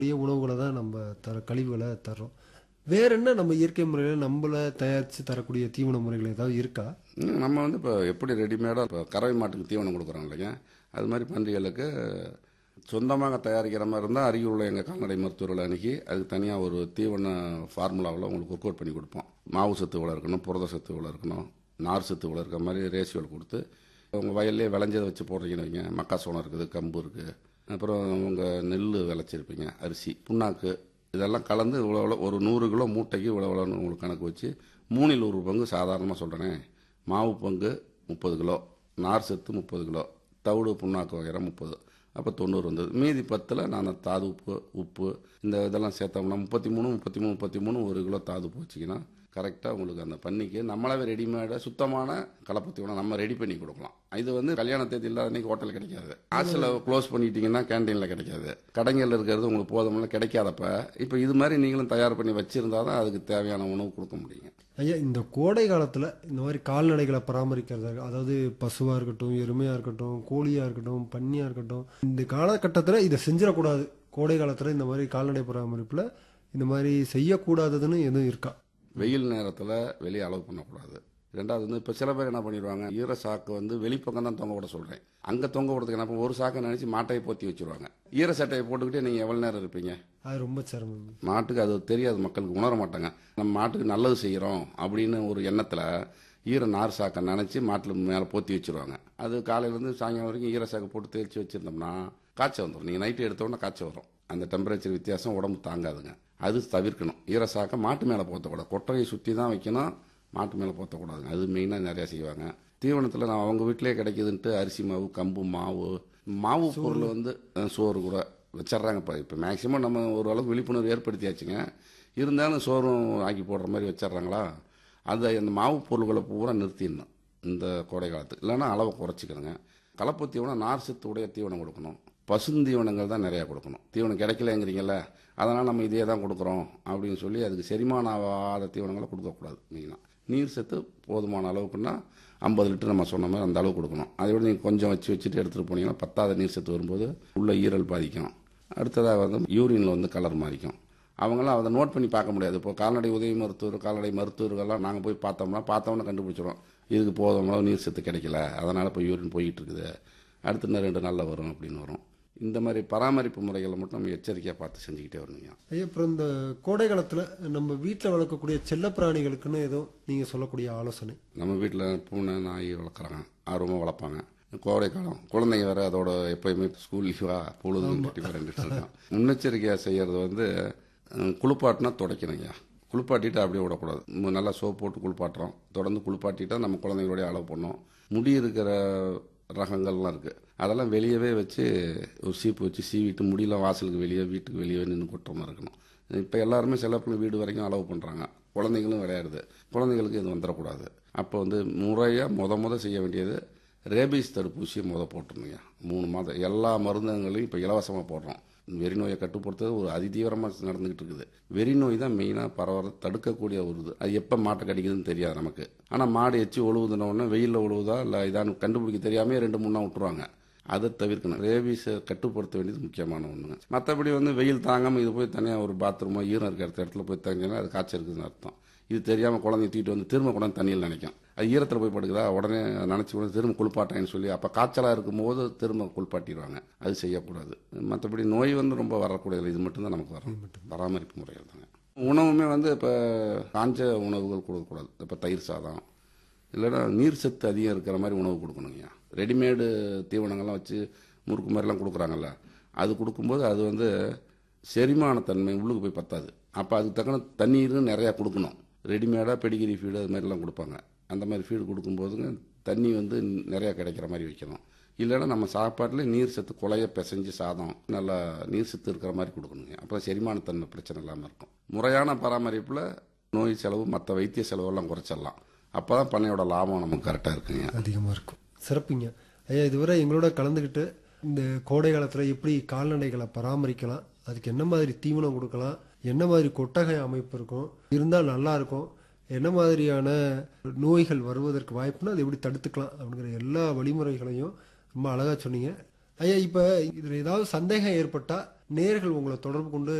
பெரிய உணவுகளை தான் நம்ம தர கழிவுகளை தர்றோம் வேற என்ன நம்ம இயற்கை முறையில் நம்மள தயாரித்து தரக்கூடிய தீவன முறைகள் ஏதாவது இருக்கா ம், நம்ம வந்து இப்போ எப்படி ரெடிமேடாக இப்போ கறவை மாட்டுக்கு தீவனம் கொடுக்குறோம் இல்லைங்க அது மாதிரி பன்றிகளுக்கு சொந்தமாக தயாரிக்கிற மாதிரி இருந்தால் அருகில் உள்ள எங்கள் கால்நடை மருத்துவர்களை அணுகி அதுக்கு தனியாக ஒரு தீவன ஃபார்முலாவில் உங்களுக்கு ஒர்க் அவுட் பண்ணி கொடுப்போம் மாவு சத்து இவ்வளோ இருக்கணும் புரத சத்து இவ்வளோ இருக்கணும் நார் சத்து இவ்வளோ இருக்கிற மாதிரி ரேஷியோவில் கொடுத்து உங்கள் வயல்லே விளைஞ்சதை வச்சு போடுறீங்கன்னு வைங்க மக்காசோளம் இருக்குது கம்பு இருக்குது அப்புறம் உங்கள் நெல் விளைச்சிருப்பீங்க அரிசி புண்ணாக்கு இதெல்லாம் கலந்து இவ்வளோ இவ்வளோ ஒரு நூறு கிலோ மூட்டைக்கு இவ்வளோ இவ்வளோன்னு உங்களுக்கு கணக்கு வச்சு மூணில் ஒரு பங்கு சாதாரணமாக சொல்கிறேனே மாவு பங்கு முப்பது கிலோ நார் சத்து முப்பது கிலோ தவிடு புண்ணாக்கு வகைற முப்பது அப்போ தொண்ணூறு வந்தது மீதி பத்தில் நான் தாது உப்பு உப்பு இந்த இதெல்லாம் சேர்த்தோம்னா முப்பத்தி மூணு முப்பத்தி மூணு முப்பத்தி மூணு ஒரு கிலோ தாது உப்பு வச்சிங்கன்னா கரெக்டாக உங்களுக்கு அந்த பண்ணிக்கு நம்மளாவே ரெடிமேடாக சுத்தமான கலப்பு தீவனம் நம்ம ரெடி பண்ணி கொடுக்கலாம் இது வந்து கல்யாண தேதி இல்லாத அன்னைக்கு ஹோட்டல் கிடைக்காது ஹாஸ்டலில் க்ளோஸ் பண்ணிட்டீங்கன்னா கேன்டீனில் கிடைக்காது கடைகளில் இருக்கிறது உங்களுக்கு போதும்ல கிடைக்காதப்ப இப்போ இது மாதிரி நீங்களும் தயார் பண்ணி வச்சிருந்தா தான் அதுக்கு தேவையான உணவு கொடுக்க முடியுங்க ஐயா இந்த கோடை காலத்தில் இந்த மாதிரி கால்நடைகளை பராமரிக்கிறது அதாவது பசுவாக இருக்கட்டும் எருமையாக இருக்கட்டும் கோழியாக இருக்கட்டும் பன்னியாக இருக்கட்டும் இந்த காலகட்டத்தில் இதை செஞ்சிடக்கூடாது கோடை காலத்தில் இந்த மாதிரி கால்நடை பராமரிப்பில் இந்த மாதிரி செய்யக்கூடாததுன்னு எதுவும் இருக்கா வெயில் நேரத்தில் வெளியே அலோவ் பண்ணக்கூடாது ரெண்டாவது வந்து இப்போ சில பேர் என்ன பண்ணிடுவாங்க ஈர சாக்கு வந்து வெளிப்பக்கம் தான் தொங்க விட சொல்கிறேன் அங்கே தொங்க விடுறதுக்கு என்ன பண்ணும், ஒரு சாக்கை நினச்சி மாட்டையை போத்தி வச்சிருவாங்க ஈர சட்டையை போட்டுக்கிட்டே நீங்கள் எவ்வளோ நேரம் இருப்பீங்க அது ரொம்ப சிரமம் மாட்டுக்கு அது தெரியாது மக்களுக்கு உணர மாட்டாங்க நம்ம மாட்டுக்கு நல்லது செய்கிறோம் அப்படின்னு ஒரு எண்ணத்தில் ஈர நார் சாக்கை நினச்சி மாட்டில் மேலே போத்தி வச்சிருவாங்க அது காலையிலேருந்து சாயங்காலம் வரைக்கும் ஈர சாக்கை போட்டு தேய்ச்சி வச்சுருந்தோம்னா காய்ச்சல் வந்துடும் நீங்கள் நைட்டு எடுத்தோடனே காய்ச்சல் வரும் அந்த டெம்பரேச்சர் வித்தியாசம் உடம்பு தாங்காதுங்க அது தவிர்க்கணும் ஈர சாக்கை மாட்டு மேலே போற்றக்கூடாது கொட்டகையை சுற்றி தான் வைக்கணும் மாட்டு மேலே போற்றக்கூடாதுங்க அது மெயினாக நிறையா செய்வாங்க தீவனத்தில் நான் அவங்க வீட்டிலே கிடைக்குதுன்ட்டு அரிசி மாவு கம்பு மாவு மாவு பொருள் வந்து அஹ், சோறு கூட வச்சிட்றாங்க இப்போ இப்போ மேக்ஸிமம் நம்ம ஓரளவுக்கு விழிப்புணர்வு ஏற்படுத்தியாச்சுங்க இருந்தாலும் சோறும் ஆக்கி போடுற மாதிரி வச்சிட்றாங்களா அதை அந்த மாவு பொருள்களை பூரா நிறுத்திடணும் இந்த கோடை காலத்துக்கு இல்லைன்னா அளவை குறைச்சிக்கணுங்க கலப்பு தீவனம் நார் சத்து உடைய தீவனம் கொடுக்கணும் பசுந்தீவனங்கள் தான் நிறையா கொடுக்கணும் தீவனம் கிடைக்கலங்கிறீங்கல்ல அதனால் நம்ம இதே தான் கொடுக்குறோம் அப்படின்னு சொல்லி அதுக்கு செரிமானம் ஆகாத தீவனங்களை கொடுக்கக்கூடாது மெயினாக நீர் சத்து போதுமான அளவுக்குன்னா ஐம்பது லிட்டர் நம்ம சொன்ன மாதிரி அந்த அளவு கொடுக்கணும் அதை விட நீங்கள் கொஞ்சம் வச்சு வச்சுட்டு எடுத்துகிட்டு போனீங்கன்னா பத்தாத நீர் சத்து வரும்போது உள்ள ஈரல் பாதிக்கும் அடுத்ததாக வந்து யூரினில் வந்து கலர் மாறிக்கும் அவங்களாம் அதை நோட் பண்ணி பார்க்க முடியாது இப்போ கால்நடை உதவி மருத்துவர் கால்நடை மருத்துவர்கள்லாம் நாங்கள் போய் பார்த்தோம்னா பார்த்தோம்னா கண்டுபிடிச்சிடும் இதுக்கு போதும் அளவு நீர் சத்து கிடைக்கல அதனால் இப்போ யூரின் போயிட்டு இருக்குது அடுத்து இன்னும் ரெண்டு நாளில் வரும் அப்படின்னு வரும் இந்த மாதிரி பராமரிப்பு முறைகளை மட்டும் நம்ம எச்சரிக்கையாக பார்த்து செஞ்சுக்கிட்டே வரணுங்க ஐயா அப்புறம் இந்த கோடை காலத்தில் நம்ம வீட்டில் வளர்க்கக்கூடிய செல்லப் பிராணிகளுக்குன்னு ஏதோ நீங்கள் சொல்லக்கூடிய ஆலோசனை நம்ம வீட்டில் பூனை நாய் வளர்க்குறாங்க ஆர்வமாக வளர்ப்பாங்க கோடை காலம் குழந்தைங்க வேற அதோட எப்பயுமே ஸ்கூல் லீவா பொழுது கட்டி விளையாண்டுட்டு இருக்கோம் முன்னெச்சரிக்கையாக செய்யறது வந்து அஹ், குளிப்பாட்டினா துடைக்கணுங்க குளிப்பாட்டிட்டு அப்படியே விடக்கூடாது மு- நல்லா சோப் போட்டு குளிப்பாட்டுறோம் தொடர்ந்து குளிப்பாட்டிட்டா நம்ம குழந்தைங்களோடய அளவு பண்ணோம் முடி இருக்கிற ரகங்கள்லாம் இருக்குது அதெல்லாம் வெளியவே வச்சு ஒரு சீப்பு வச்சு சீவிட்டு முடியெல்லாம் வாசலுக்கு வெளியே வீட்டுக்கு வெளியே நின்று கொட்டுற இருக்கணும் இப்போ எல்லாருமே செல்லப்பிள்ளை வீடு வரைக்கும் அலோவ் பண்ணுறாங்க குழந்தைங்களும் விளையாடுது குழந்தைங்களுக்கு இது வந்துடக்கூடாது அப்போ வந்து முறையாக முத முத செய்ய வேண்டியது ரேபீஸ் தடுப்பூசியை முத போட்டுருணுங்க மூணு மாதம் எல்லா மருந்துகளையும் இப்போ இலவசமாக போடுறோம் வெறி நோயை கட்டுப்படுத்துறது ஒரு அதிதீவிரமாக நடந்துகிட்டு இருக்குது வெறி நோய் தான் மெயினாக பரவ தடுக்கக்கூடிய ஒரு இது அது எப்போ மாட்டை கடிக்குதுன்னு தெரியாது நமக்கு ஆனால் மாடு எச்சி ஒழுகுதுன உடனே வெயிலில் ஒழுகுதா இல்லை இதான்னு கண்டுபிடிக்க தெரியாமே ரெண்டு மூணு நாள் விட்டுருவாங்க அதை தவிர்க்கணும் ரேபீஸை கட்டுப்படுத்த வேண்டியது முக்கியமான ஒன்றுங்க மற்றபடி வந்து வெயில் தாங்காமல் இது போய் தனியாக ஒரு பாத்ரூமோ ஈரம் இருக்கிற இடத்துல போய் தங்கினா அது காய்ச்சல் இருக்குதுன்னு அர்த்தம் இது தெரியாமல் குழந்தைய தூக்கிட்டு வந்து திரும்ப கொண்டாந்து தண்ணியில் நினைக்கும் அது ஈரத்தில் போய் படுக்குதா உடனே நினச்சி கொண்டு திரும்ப குளிப்பாட்டேன்னு சொல்லி அப்போ காய்ச்சலாக இருக்கும்போது திரும்ப குளிப்பாட்டிடுவாங்க அது செய்யக்கூடாது மற்றபடி நோய் வந்து ரொம்ப வரக்கூடியது இது மட்டும்தான் நமக்கு வரும் பராமரிப்பு முறைகள் தாங்க உணவுமே வந்து இப்போ காஞ்ச உணவுகள் கொடுக்கக்கூடாது இப்போ தயிர் சாதம் இல்லைன்னா நீர் சத்து அதிகம் இருக்கிற மாதிரி உணவு கொடுக்கணுங்க ரெடிமேடு தீவனங்கள்லாம் வச்சு முறுக்கு மாதிரிலாம் கொடுக்குறாங்கல்ல அது கொடுக்கும்போது அது வந்து செரிமானத்தன்மை உள்ளுக்கு போய் பத்தாது அப்போ அதுக்கு தக்கன தண்ணீரும் நிறையா கொடுக்கணும் ரெடிமேடாக பெடிகிரி ஃபீடு அது மாதிரிலாம் கொடுப்பாங்க அந்த மாதிரி ஃபீடு கொடுக்கும்போதுங்க தண்ணி வந்து நிறையா கிடைக்கிற மாதிரி வைக்கணும் இல்லைன்னா நம்ம சாப்பாட்டில் நீர் சத்து குழைய பிசைஞ்சு சாதம் நல்லா நீர் சத்து இருக்கிற மாதிரி கொடுக்கணுங்க அப்புறம் செரிமானத்தன்மை பிரச்சனை இல்லாமல் இருக்கும் முறையான பராமரிப்பில் நோய் செலவு மற்ற வைத்திய செலவெல்லாம் குறைச்சிடலாம் அப்போ தான் பண்ணையோட லாபம் நமக்கு கரெக்டாக இருக்குங்க அதிகமாக இருக்கும் சிறப்புங்க ஐயா இதுவரை எங்களோட கலந்துக்கிட்டு இந்த கோடை காலத்தில் எப்படி கால்நடைகளை பராமரிக்கலாம் அதுக்கு என்ன மாதிரி தீவனம் கொடுக்கலாம் என்ன மாதிரி கொட்டகை அமைப்பு இருக்கும் இருந்தால் நல்லா இருக்கும் என்ன மாதிரியான நோய்கள் வருவதற்கு வாய்ப்புனா அதை எப்படி தடுத்துக்கலாம் அப்படிங்கிற எல்லா வழிமுறைகளையும் ரொம்ப அழகாக சொன்னீங்க ஐயா இப்போ இதில் ஏதாவது சந்தேகம் ஏற்பட்டால் நேர்கள் உங்களை தொடர்பு கொண்டு